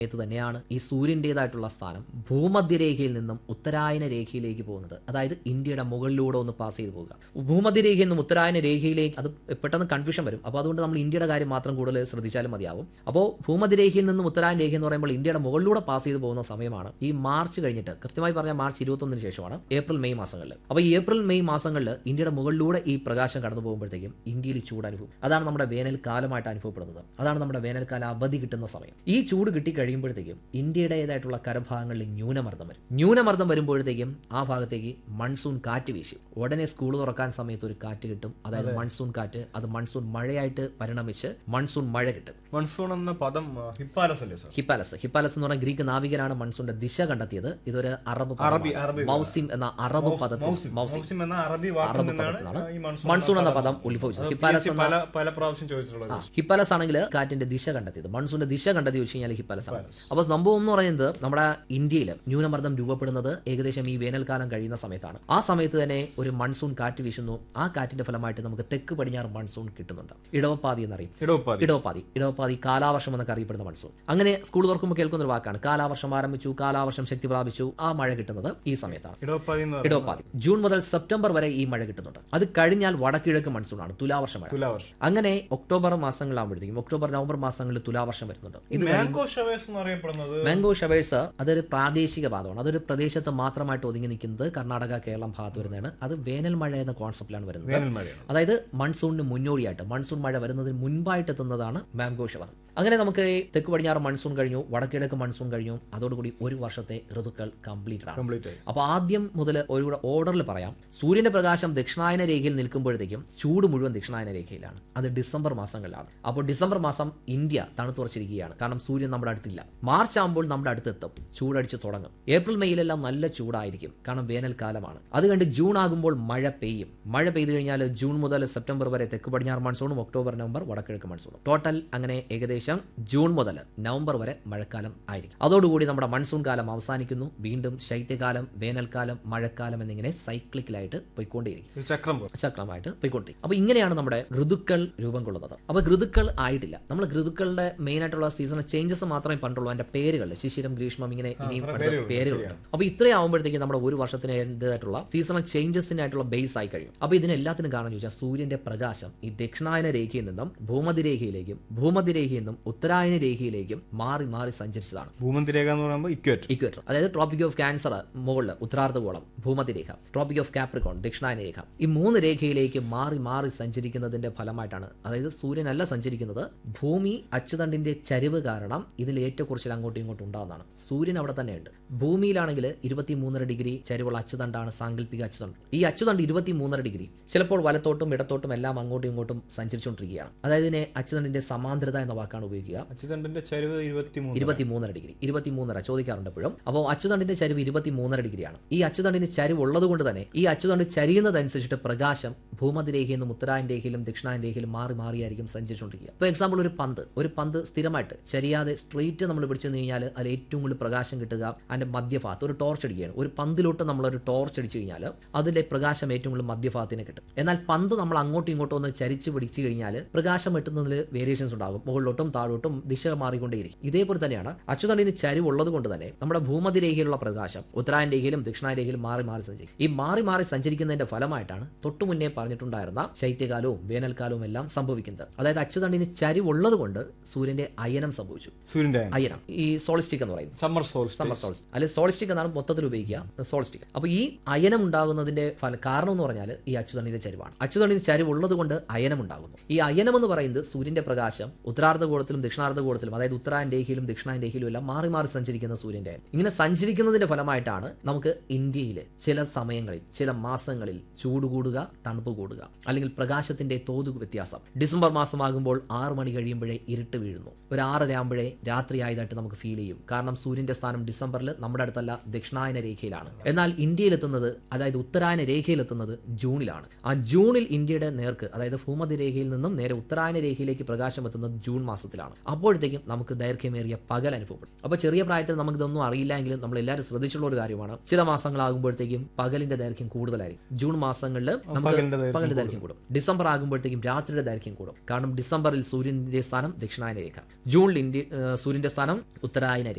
സമയത്ത് തന്നെയാണ് ഈ സൂര്യൻ്റെതായിട്ടുള്ള സ്ഥാനം ഭൂമധ്യരേഖയിൽ നിന്നും ഉത്തരായന രേഖയിലേക്ക് പോകുന്നത് അതായത് ഇന്ത്യയുടെ മുകളിലൂടെ ഒന്ന് പാസ് ചെയ്ത് പോകുക ഭൂമധ്യരേഖയിൽ നിന്നും ഉത്തരായന രേഖയിലേക്ക് അത് പെട്ടെന്ന് കൺഫ്യൂഷൻ വരും അപ്പോൾ അതുകൊണ്ട് നമ്മൾ ഇന്ത്യയുടെ കാര്യം മാത്രം കൂടുതൽ ശ്രദ്ധിച്ചാലും മതിയാവും അപ്പോൾ ഭൂമധ്യരേഖയിൽ നിന്നും ഉത്തരായന രേഖ എന്ന് പറയുമ്പോൾ ഇന്ത്യയുടെ മുകളിലൂടെ പാസ് ചെയ്ത് പോകുന്ന സമയമാണ് ഈ മാർച്ച് കഴിഞ്ഞിട്ട് കൃത്യമായി പറഞ്ഞാൽ മാർച്ച് ഇരുപത്തൊന്നിന് ശേഷമാണ് ഏപ്രിൽ മെയ് മാസങ്ങളിൽ അപ്പോൾ ഈ ഏപ്രിൽ മെയ് മാസങ്ങളിൽ ഇന്ത്യയുടെ മുകളിലൂടെ ഈ പ്രകാശം കടന്നു പോകുമ്പോഴത്തേക്കും ഇന്ത്യയിൽ ചൂട് അനുഭവം അതാണ് നമ്മുടെ വേനൽക്കാലമായിട്ട് അനുഭവപ്പെടുന്നത് അതാണ് നമ്മുടെ വേനൽക്കാല അവധി കിട്ടുന്ന സമയം ഈ ചൂട് കിട്ടി കഴിയുമ്പോഴത്തേക്കും ഇന്ത്യയുടേതായിട്ടുള്ള കരഭാഗങ്ങളിൽ ന്യൂനമർദ്ദം വരും ന്യൂനമർദ്ദം വരുമ്പോഴത്തേക്കും ആ ഭാഗത്തേക്ക് മൺസൂൺ കാറ്റ് വീശി ഉടനെ സ്കൂൾ തുറക്കാൻ സമയത്ത് ഒരു കാറ്റ് കിട്ടും അതായത് മൺസൂൺ കാറ്റ് അത് മൺസൂൺ മഴയായിട്ട് പരിണമിച്ച് മൺസൂൺ മഴ കിട്ടും മൺസൂൺ എന്ന പദം ആ, ഹിപ്പാലസ് അല്ലേ സാർ ഹിപ്പാലസ് ഹിപ്പാലസ് എന്ന് പറഞ്ഞ ഗ്രീക്ക് നാവികനാണ് മൺസൂണിന്റെ ദിശ കണ്ടെത്തിയത് ഇതൊരു അറബ് അറബി അറബി മൗസിം എന്ന അറബ് പദത്തിൽ മൗസിം മൗസിം മൗസിം എന്ന അറബി വാക്കിൽ അറബ് നിന്നാണ് പദത്തിലാണ് ഈ മൺസൂൺ എന്ന പദം വന്നത്. ഉത്ഭവിച്ചത് അത് ഹിപ്പാലസ് PSC പല പല പ്രാവശ്യം ചോദിച്ചിട്ടുള്ളത് ഹിപ്പാലസ് ആണെങ്കിൽ കാറ്റിന്റെ ദിശ കണ്ടെത്തിയത് മൺസൂണിന്റെ ദിശ കണ്ടെത്തി വെച്ച് കഴിഞ്ഞാൽ ഹിപ്പാലസ് ആണ് അപ്പോൾ സംഭവം എന്ന് പറയുന്നത് നമ്മുടെ ഇന്ത്യയിൽ ന്യൂനമർദ്ദം രൂപപ്പെടുന്നത് ഏകദേശം ഈ വേനൽക്കാലം കഴിയുന്ന സമയത്താണ് ആ സമയത്ത് തന്നെ ഒരു മൺസൂൺ കാറ്റ് വീശുന്നു ആ കാറ്റിന്റെ ഫലമായിട്ട് നമുക്ക് തെക്ക് പടിഞ്ഞാറ് മൺസൂൺ കിട്ടുന്നുണ്ട് ഇടവപ്പാതി എന്നറിയും ഇടവപ്പാതി ഇടവപ്പാതി ഇടവപ്പാതി കാലാവർഷം എന്നൊക്കെ അറിയപ്പെടുന്ന മൺസൂൺ അങ്ങനെ സ്കൂൾ തുറക്കുമ്പോൾ കേൾക്കുന്ന ഒരു വാക്കാണ് കാലാവർഷം ആരംഭിച്ചു കാലാവർഷം ശക്തി പ്രാപിച്ചു ആ മഴ കിട്ടുന്നത് ഈ സമയത്താണ് ഇടവപ്പാതി എന്ന് പറയുന്നത് ഇടവപ്പാതി ജൂൺ മുതൽ സെപ്റ്റംബർ വരെ ഈ മഴ കിട്ടുന്നുണ്ട് അത് കഴിഞ്ഞാൽ വടക്കിഴക്ക് മൺസൂൺ ആണ് തുലാവർഷം മഴ തുലാവർഷം അങ്ങനെ ഒക്ടോബർ മാസങ്ങളാകുമ്പോഴത്തേക്കും ഒക്ടോബർ നവംബർ മാസങ്ങളിൽ തുലാവർഷം വരുന്നുണ്ട് ഇത് മാംഗോ ഷവേഴ്സ് എന്ന് അറിയപ്പെടുന്നത് മാംഗോ ഷവേഴ്സ് അതൊരു പ്രാദേശിക പാദമാണ് അതൊരു പ്രദേശത്ത് മാത്രമായിട്ട് ഒതുങ്ങി നിൽക്കുന്നത് കർണാടക കേരളം ഭാഗത്ത് വരുന്നതാണ് അത് വേനൽ മഴ എന്ന കോൺസെപ്റ്റിലാണ് വരുന്നത് വേനൽ മഴയാണ് അതായത് മൺസൂണിന് മുന്നോടിയായിട്ട് മൺസൂൺ മഴ വരുന്നതിന് മുൻപായിട്ട് എത്തുന്നതാണ് മാംഗോ ഷവർ അങ്ങനെ നമുക്ക് ഈ തെക്ക് പടിഞ്ഞാറ് മൺസൂൺ കഴിഞ്ഞു വടക്കിഴക്ക് മൺസൂൺ കഴിഞ്ഞു അതോടുകൂടി ഒരു വർഷത്തെ ഋതുക്കൾ കംപ്ലീറ്റ് ആണ് കംപ്ലീറ്റ് ആയി അപ്പോൾ ആദ്യം മുതൽ ഒരു ഓർഡറിൽ പറയാം സൂര്യന്റെ പ്രകാശം ദക്ഷിണായന രേഖയിൽ നിൽക്കുമ്പോഴത്തേക്കും ചൂട് മുഴുവൻ ദക്ഷിണായന രേഖയിലാണ് അത് ഡിസംബർ മാസങ്ങളിലാണ് അപ്പോൾ ഡിസംബർ മാസം ഇന്ത്യ തണുത്തുറച്ചിരിക്കുകയാണ് കാരണം സൂര്യൻ നമ്മുടെ അടുത്തില്ല മാർച്ച് ആകുമ്പോൾ നമ്മുടെ അടുത്തെത്തും ചൂടടിച്ച് തുടങ്ങും ഏപ്രിൽ മെയ്യിലെല്ലാം നല്ല ചൂടായിരിക്കും കാരണം വേനൽക്കാലമാണ് അത് കണ്ട് ജൂൺ ആകുമ്പോൾ മഴ പെയ്യും മഴ പെയ്തു കഴിഞ്ഞാൽ ജൂൺ മുതൽ സെപ്റ്റംബർ വരെ തെക്ക് പടിഞ്ഞാറ് മൺസൂണും ഒക്ടോബർ നവംബർ വടക്കിഴക്ക് മൺസൂണും ടോട്ടൽ അങ്ങനെ ഏകദേശം ജൂൺ മുതൽ നവംബർ വരെ മഴക്കാലം ആയിരിക്കും അതോടുകൂടി നമ്മുടെ മൺസൂൺ കാലം അവസാനിക്കുന്നു വീണ്ടും ശൈത്യകാലം വേനൽക്കാലം മഴക്കാലം എന്നിങ്ങനെ സൈക്ലിക്കലായിട്ട് പോയിക്കൊണ്ടേയിരിക്കും ഒരു ചക്രം പോലെ ചക്രമായിട്ട് പോയിക്കൊണ്ടിരിക്കും അപ്പോൾ ഇങ്ങനെയാണ് നമ്മുടെ ഋതുക്കൾ രൂപം കൊള്ളുന്നത് അപ്പോൾ ഋതുക്കൾ ആയിട്ടില്ല നമ്മൾ ഋതുക്കളുടെ മെയിൻ ആയിട്ടുള്ള സീസണൽ ചേഞ്ചസ് മാത്രമേ പണ്ടുള്ളൂ അതിന്റെ പേരുകൾ ശിശിരം ഗ്രീഷ്മം ഇങ്ങനെ ഇനിയും അടുത്ത പേരുകളുണ്ട്, പേരുകളുണ്ട് അപ്പോൾ ഇത്രയും ആകുമ്പോഴത്തേക്കും നമ്മുടെ ഒരു വർഷത്തിന് എന്റേതായിട്ടുള്ള സീസണൽ ചേഞ്ചസിനായിട്ടുള്ള ബേസ് ആയി കഴിയും അപ്പോൾ ഇതിനെല്ലാത്തിനും കാരണം ചോദിച്ചാൽ സൂര്യന്റെ പ്രകാശം ഈ ദക്ഷിണായന രേഖയിൽ നിന്നും ഭൂമധ്യരേഖയിലേക്കും ഭൂമധ്യരേഖയിൽ നിന്നും ഉത്തരായന രേഖയിലേക്കും മാറി മാറി സഞ്ചരിച്ചതാണ് ഭൂമന്തിരേഖ എന്ന് പറയുമ്പോൾ ഇക്വേറ്റർ ഇക്വേറ്റർ അതായത് ട്രോപ്പിക് ഓഫ് ക്യാൻസർ മുകളിൽ ഉത്തരാർദ്ധഗോളം ഭൂമധ്യരേഖ ട്രോപ്പിക് ഓഫ് കാപ്രിക്കോൺ ദക്ഷിണായന രേഖ ഈ മൂന്ന് രേഖയിലേക്ക് മാറി മാറി സഞ്ചരിക്കുന്നതിന്റെ ഫലമായിട്ടാണ് അതായത് സൂര്യനല്ല സഞ്ചരിക്കുന്നത് ഭൂമി അച്ചുതണ്ടിന്റെ ചരിവ് കാരണം ഇതിൽ ഏറ്റക്കുറച്ചിൽ അങ്ങോട്ടും ഇങ്ങോട്ടും ഉണ്ടാകുന്നതാണ് സൂര്യൻ അവിടെ തന്നെയുണ്ട് ഭൂമിയിലാണെങ്കിൽ ഇരുപത്തി മൂന്നര ഡിഗ്രി ചരിവുള്ള അച്ചുതണ്ടാണ് സാങ്കല്പിക അച്ചുതണ്ട് ഈ അച്ചുതണ്ട് ഇരുപത്തി മൂന്നര ഡിഗ്രി ചിലപ്പോൾ വലത്തോട്ടും ഇടത്തോട്ടും എല്ലാം അങ്ങോട്ടും ഇങ്ങോട്ടും സഞ്ചരിച്ചുകൊണ്ടിരിക്കുകയാണ് അതായത് ഇതിനെ അച്ചുതണ്ടിന്റെ സമാന്തരത എന്ന വാക്കാണ് ഉപയോഗിക്കുക അച്യുതണ്ടിന്റെ ചരിവ് ഇരുപത്തിമൂന്ന് ഇരുപത്തി മൂന്നര ഡിഗ്രി ഇരുപത്തി മൂന്നര ചോദിക്കാറുണ്ട് എപ്പോഴും അപ്പോൾ അച്ചുതണ്ടിന്റെ ചരിവ് ഇരുപത്തി മൂന്നര ഡിഗ്രിയാണ് ഈ അച്ചുതണ്ടിന് ചരിവ് ഉള്ളത് കൊണ്ട് തന്നെ ഈ അച്ചുതണ്ട് ചരിയുന്നതനുസരിച്ചിട്ട് പ്രകാശം ഭൂമധ്യരേഖയിൽ നിന്നും ഉത്തരായൻ രേഖയിലും ദക്ഷിണായൻ രേഖയിലും മാറി മാറിയായിരിക്കും സഞ്ചരിച്ചുകൊണ്ടിരിക്കുക ഇപ്പോൾ എക്സാമ്പിൾ ഒരു പന്ത് ഒരു പന്ത് സ്ഥിരമായിട്ട് ചരിയാതെ സ്ട്രെയിറ്റ് നമ്മൾ പിടിച്ചു കഴിഞ്ഞാൽ അതിൽ ഏറ്റവും കൂടുതൽ പ്രകാശം കിട്ടുക അതിന്റെ മധ്യഭാഗത്ത് ഒരു ടോർച്ച് അടിക്കുകയാണ് ഒരു പന്തിലോട്ട് നമ്മളൊരു ടോർച്ച് അടിച്ചു കഴിഞ്ഞാൽ അതിലെ പ്രകാശം ഏറ്റവും കൂടുതൽ മധ്യഭാഗത്തിന് കിട്ടും എന്നാൽ പന്ത് നമ്മൾ അങ്ങോട്ടും ഇങ്ങോട്ടും ഒന്ന് ചരിച്ച് പിടിച്ചു കഴിഞ്ഞാൽ പ്രകാശം എത്തുന്നതിൽ വേരിയേഷൻസ് ഉണ്ടാകും മുകളിലോട്ടും താഴോട്ടും ദിശ മാറിക്കൊണ്ടേയിരിക്കും ഇതേപോലെ തന്നെയാണ് അച്ചുതണ്ടിന് ചരിവ് ഉള്ളത് കൊണ്ട് തന്നെ നമ്മുടെ ഭൂമധ്യരേഖയിലുള്ള പ്രകാശം ഉത്തരായൻ രേഖയിലും ദക്ഷിണായൻ രേഖയിലും മാറി മാറി സഞ്ചരിക്കും ഈ മാറി മാറി സഞ്ചരിക്കുന്നതിന്റെ ഫലമായിട്ടാണ് തൊട്ടു മുന്നേ പറഞ്ഞിട്ടുണ്ടായിരുന്ന ശൈത്യകാലവും വേനൽക്കാലവും എല്ലാം സംഭവിക്കുന്നത് അതായത് അച്ചുതണ്ടിന് ചരിവ് ഉള്ളത് കൊണ്ട് സൂര്യന്റെ അയനം സംഭവിച്ചു സൂര്യന്റെ അയനം ഈ സോളിസ്റ്റിക് എന്ന് പറയുന്നത് സമ്മർ സോൾസ് സമ്മർ സോൾസ് അല്ലെങ്കിൽ സോളിസ്റ്റിക് എന്നാണ് മൊത്തത്തിൽ ഉപയോഗിക്കുക സോളിസ്റ്റിക് അപ്പോൾ ഈ അയനം ഉണ്ടാകുന്നതിന്റെ ഫല കാരണം എന്ന് പറഞ്ഞാൽ ഈ അച്ചുതണ്ടിന്റെ ചരിവാണ് അച്ചുതണ്ടിന് ചരിവ് ഉള്ളത് കൊണ്ട് അയനം ഉണ്ടാകുന്നു ഈ അയനം എന്ന് പറയുന്നത് സൂര്യന്റെ പ്രകാശം ഉത്തരാർദ്ധഗോളത്തിലും ദക്ഷിണാർദ്ധഗോളത്തിലും അതായത് ഉത്തരായൻ രേഖയിലും ദക്ഷിണായൻ രേഖയിലും എല്ലാം മാറി മാറി സഞ്ചരിക്കുന്ന സൂര്യന്റെ അയനം ഇങ്ങനെ സഞ്ചരിക്കുന്നതിന്റെ ഫലമായിട്ടാണ് നമുക്ക് ഇന്ത്യയിൽ ചില സമയങ്ങളിൽ ചില മാസങ്ങളിൽ ചൂട് കൂടുക തണുപ്പ് കൂടുക അല്ലെങ്കിൽ പ്രകാശത്തിന്റെ തോത് വ്യത്യാസം ഡിസംബർ മാസമാകുമ്പോൾ ആറ് മണി കഴിയുമ്പോഴേ ഇരുട്ട് വീഴുന്നു ഒരു ആറര ആകുമ്പോഴേ രാത്രി ആയതായിട്ട് നമുക്ക് ഫീൽ ചെയ്യും കാരണം സൂര്യന്റെ സ്ഥാനം ഡിസംബറിൽ നമ്മുടെ അടുത്തല്ല ദക്ഷിണായന രേഖയിലാണ് എന്നാൽ ഇന്ത്യയിലെത്തുന്നത് അതായത് ഉത്തരായന രേഖയിലെത്തുന്നത് ജൂണിലാണ് ആ ജൂണിൽ ഇന്ത്യയുടെ നേർക്ക് അതായത് ഭൂമധ്യ രേഖയിൽ നിന്നും നേരെ ഉത്തരായന രേഖയിലേക്ക് പ്രകാശം എത്തുന്നത് ജൂൺ മാസത്തിലാണ് അപ്പോഴത്തേക്കും നമുക്ക് ദൈർഘ്യമേറിയ പകൽ അനുഭവപ്പെടും അപ്പോൾ ചെറിയ പ്രായത്തിൽ നമുക്ക് ഇതൊന്നും അറിയില്ല എങ്കിലും നമ്മൾ എല്ലാവരും ശ്രദ്ധിച്ചുള്ള ഒരു കാര്യമാണ് ചില മാസങ്ങളാകുമ്പോഴത്തേക്കും പകലിന്റെ ദൈർഘ്യം കൂടുതലായിരിക്കും ജൂൺ മാസങ്ങളിൽ നമുക്ക് പകലിന്റെ ദൈർഘ്യം പകലിന്റെ ദൈർഘ്യം കൂടും ഡിസംബർ ആകുമ്പോഴത്തേക്കും രാത്രിയുടെ ദൈർഘ്യം കൂടും കാരണം ഡിസംബറിൽ സൂര്യന്റെ സ്ഥാനം ദക്ഷിണായന രേഖ ജൂണിൽ ഇന്ത്യ ഏഹ് സൂര്യന്റെ സ്ഥാനം ഉത്തരായന രേഖ